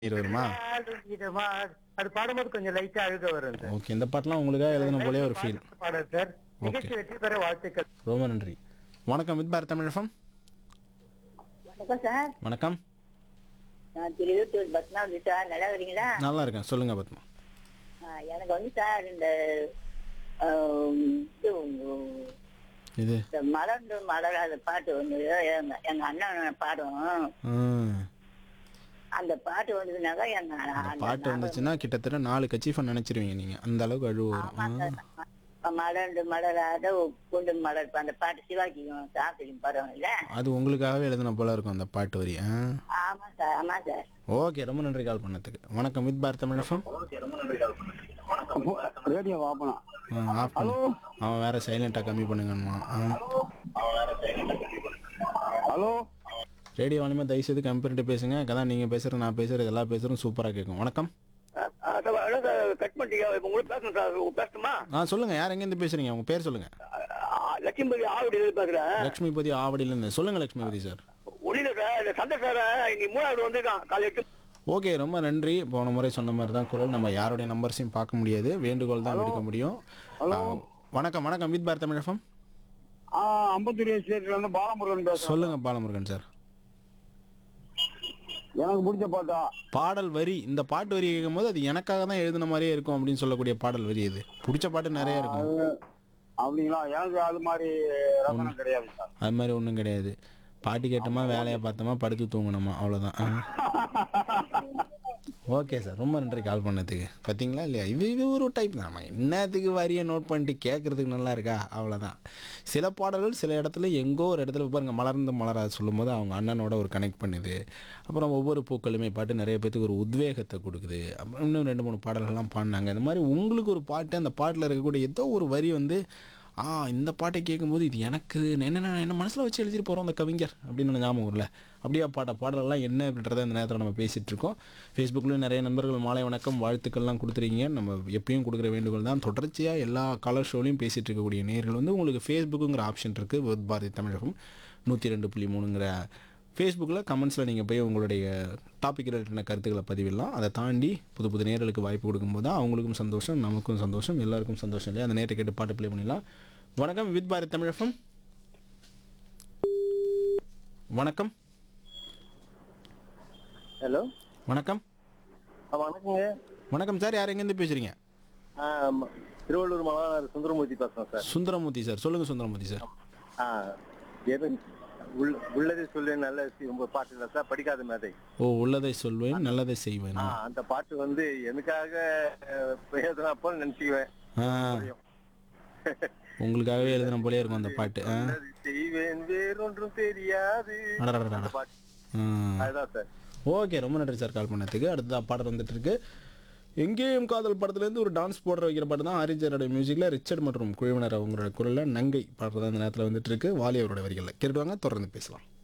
இது வருமா ஆளும் இதமா, அது பாடும்போது கொஞ்சம் லைட்டா அழுக வரும் சார் ஓகே இந்த பாட்டெலாம் உங்களுக்காக எழுதின போலே ஒரு ஃபீல் பாடல் சார் நிகழ்ச்சி வெற்றி பெற வாழ்த்துக்கள் ரொம்ப நன்றி வணக்கம் வித் பாரத் தமிழகம் வணக்கம் சார் வணக்கம் நான் திருவிட்டூர் பத்மாவதி சார் நல்லா இருக்கீங்களா நல்லா இருக்கேன் சொல்லுங்க பத்மா ஆ, எனக்கு வந்து சார் இந்த ஆம், இது, உம், இது இந்த மலர்ந்து மலராத பாட்டு வந்து எங்க எங்க அண்ணன் பாடும் ம். அந்த பாட்டு வந்ததுனாக்கா எங்க அந்த அந்த பாட்டு வந்துச்சுன்னா கிட்டத்தட்ட நாலு கச்சிஃபன் நினைச்சிருவீங்க நீங்க அந்த அளவுக்கு அழுவு வரும் ஆமா சார். மலர்ந்து மலராத குண்டு மலர் அந்த பாட்டு சிவாஜியும் சாப்பிடும் படம் இல்ல அது உங்களுக்காகவே எழுதின போல இருக்கும் அந்த பாட்டு வரி ஆ ஆமா சார் ஆமா சார் ஓகே ரொம்ப நன்றி கால் பண்ணதுக்கு வணக்கம் வித் பாரத் தமிழகம் ரேடியோ வாப்பனா ஆஃப் பண்ணு அவன் வேற சைலண்டா கம்மி பண்ணுங்கம்மா ஹலோ ரேடியோ வாலியமாக தயவு செய்து கம்மி பண்ணிட்டு பேசுங்க கதான் நீங்க பேசுறது நான் பேசுறது எல்லா பேசுறதும் சூப்பரா கேட்கும் வணக்கம் கட் பண்ணிட்டீங்க இப்ப உங்களுக்கு பேசணும் சார் பேசணுமா ஆ சொல்லுங்க யார் எங்கேருந்து பேசுறீங்க உங்க பேர் சொல்லுங்க லட்சுமிபதி ஆவடி பேசுறேன் லட்சுமிபதி ஆவடியிலேருந்து சொல்லுங்க லட்சுமிபதி சார் ஒளியில சார் இந்த சந்தை சார் இன்னைக்கு மூணாவது வந்திருக்கான் காலை எட்டு ஓகே ரொம்ப நன்றி போன முறை சொன்ன மாதிரி தான் குரல் நம்ம யாருடைய நம்பர்ஸையும் பார்க்க முடியாது வேண்டுகோள் தான் விடுக்க முடியும் ஆ, வணக்கம் வணக்கம் வித் பாரத் தமிழகம் ஆ அம்பத்தூர் ஸ்டேட்ல இருந்து பாலமுருகன் பேசுறேன் சொல்லுங்க பாலமுருகன் சார் எனக்கு பிடிச்ச பாட்டா பாடல் வரி இந்த பாட்டு வரி கேட்கும்போது அது எனக்காக தான் எழுதின மாதிரியே இருக்கும் அப்படின்னு சொல்லக்கூடிய பாடல் வரி இது பிடிச்ச பாட்டு நிறைய இருக்கும் அது- அப்படிங்களா எனக்கு அது மாதிரி ரசனை கிடையாது சார் அது மாதிரி ஒன்றும் கிடையாது பாட்டு கேட்டோமா வேலையை பார்த்தோமா படுத்து தூங்கணுமா அவ்வளோதான் ஓகே சார் ரொம்ப நன்றி கால் பண்ணதுக்கு பார்த்தீங்களா இல்லையா இது இது ஒரு டைப் தான் நம்ம என்னத்துக்கு வரியை நோட் பண்ணிட்டு கேட்குறதுக்கு நல்லா இருக்கா அவ்வளோதான் சில பாடல்கள் சில இடத்துல எங்கோ ஒரு இடத்துல பாருங்க மலர்ந்து மலராது சொல்லும்போது அவங்க அண்ணனோட ஒரு கனெக்ட் பண்ணுது அப்புறம் ஒவ்வொரு பூக்களுமே பாட்டு நிறைய பேத்துக்கு ஒரு உத்வேகத்தை கொடுக்குது அப்புறம் இன்னும் ரெண்டு மூணு பாடல்கள்லாம் பாடினாங்க இந்த மாதிரி உங்களுக்கு ஒரு பாட்டு அந்த பாட்டில் இருக்கக்கூடிய ஏதோ ஒரு வரி வந்து ஆ இந்த பாட்டை கேட்கும்போது இது எனக்கு என்ன என்ன மனசில் வச்சு எழுதிட்டு போகிறோம் அந்த கவிஞர் அப்படின்னு எனக்கு ஞாபகம் இல்லை அப்படியே பாட்ட பாடலெல்லாம் என்ன அப்படின்றத இந்த நேரத்தில் நம்ம பேசிகிட்டு இருக்கோம் ஃபேஸ்புக்லேயும் நிறைய நண்பர்கள் மாலை வணக்கம் வாழ்த்துக்கள்லாம் கொடுத்துருக்கீங்க நம்ம எப்பயும் கொடுக்குற வேண்டுகோள் தான் தொடர்ச்சியாக எல்லா கலர் ஷோலையும் பேசிகிட்டு இருக்கக்கூடிய நேர்கள் வந்து உங்களுக்கு ஃபேஸ்புக்குங்கிற ஆப்ஷன் இருக்குது வித் பாரதி தமிழகம் நூற்றி ரெண்டு புள்ளி மூணுங்கிற ஃபேஸ்புக்கில் கமெண்ட்ஸில் நீங்கள் போய் உங்களுடைய டாபிக் ரிலேட்டடான கருத்துக்களை பதிவிடலாம் அதை தாண்டி புது புது நேர்களுக்கு வாய்ப்பு கொடுக்கும்போது தான் அவங்களுக்கும் சந்தோஷம் நமக்கும் சந்தோஷம் எல்லாருக்கும் சந்தோஷம் இல்லையா அந்த நேரத்தை கேட்டு பாட்டு ப்ளே பண்ணிடலாம் வணக்கம் வித் பாரத் தமிழகம் வணக்கம் ஹலோ வணக்கம் வணக்கங்க வணக்கம் சார் யார் எங்கேருந்து பேசுகிறீங்க ஆ, ம- திருவள்ளூர் மாநகர் சுந்தரமூர்த்தி பேசுறேன் சார் சுந்தரமூர்த்தி சார் சொல்லுங்கள் சுந்தரமூர்த்தி சார் ஆ, எது- உள்- உள்ளதை சொல்லு நல்ல சி- உங்க பாட்டு இல்லை சார் படிக்காத மேதை ஓ உள்ளதை சொல்வேன் நல்லதை செய்வேன் ஆ, அந்த பாட்டு வந்து எனக்காக அஹ், பிரயோஜனம் அப்போ நினைச்சுக்குவேன் ஆ உங்களுக்காகவே எழுதின போலே இருக்கும் அந்த பாட்டு ஆ உள்ளதை செய்வேன் வேறொன்றும் தெரியாது அடடடடா. அந்த பாட்டு ம். அதுதான் சார் ஓகே ரொம்ப நன்றி சார் கால் பண்ணதுக்கு அடுத்ததா பாடல் வந்துட்டு இருக்கு எங்கேயும் காதல் படத்துலேருந்து ஒரு டான்ஸ் போடுற வைக்கிற பாட்டு தான் ஹரிஜரோட மியூசிக்கில் ரிச்சர்ட் மற்றும் குழுவினர் அவங்களோட குரலில் நங்கை பாடுறது அந்த நேரத்தில் வந்துட்டு இருக்கு வாலி அவரோட வரிகளில் கேட்டுவாங்க தொடர்ந்து பேசலாம்